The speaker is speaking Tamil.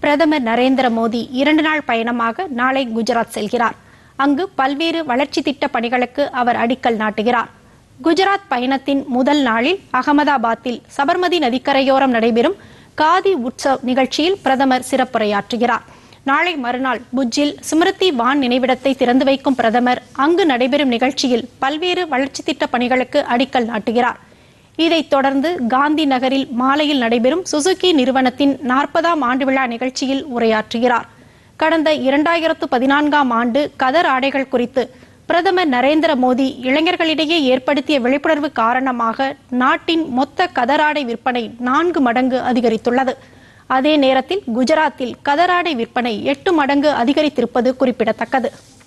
பிரதமர் நரேந்திர மோடி இரண்டு நாள் பயணமாக நாளை குஜராத் செல்கிறார் அங்கு பல்வேறு வளர்ச்சி திட்ட பணிகளுக்கு அவர் அடிக்கல் நாட்டுகிறார் குஜராத் பயணத்தின் முதல் நாளில் அகமதாபாத்தில் சபர்மதி நதிக்கரையோரம் நடைபெறும் காதி உற்சவ் நிகழ்ச்சியில் பிரதமர் சிறப்புரையாற்றுகிறார் நாளை மறுநாள் புஜ்ஜில் ஸ்மிருதி வான் நினைவிடத்தை திறந்து வைக்கும் பிரதமர் அங்கு நடைபெறும் நிகழ்ச்சியில் பல்வேறு வளர்ச்சி திட்ட பணிகளுக்கு அடிக்கல் நாட்டுகிறார் இதைத் தொடர்ந்து காந்தி நகரில் மாலையில் நடைபெறும் சுசுகி நிறுவனத்தின் நாற்பதாம் ஆண்டு விழா நிகழ்ச்சியில் உரையாற்றுகிறார் கடந்த இரண்டாயிரத்து பதினான்காம் ஆண்டு கதர் ஆடைகள் குறித்து பிரதமர் நரேந்திர மோடி இளைஞர்களிடையே ஏற்படுத்திய விழிப்புணர்வு காரணமாக நாட்டின் மொத்த கதராடை விற்பனை நான்கு மடங்கு அதிகரித்துள்ளது அதே நேரத்தில் குஜராத்தில் கதராடை விற்பனை எட்டு மடங்கு அதிகரித்திருப்பது குறிப்பிடத்தக்கது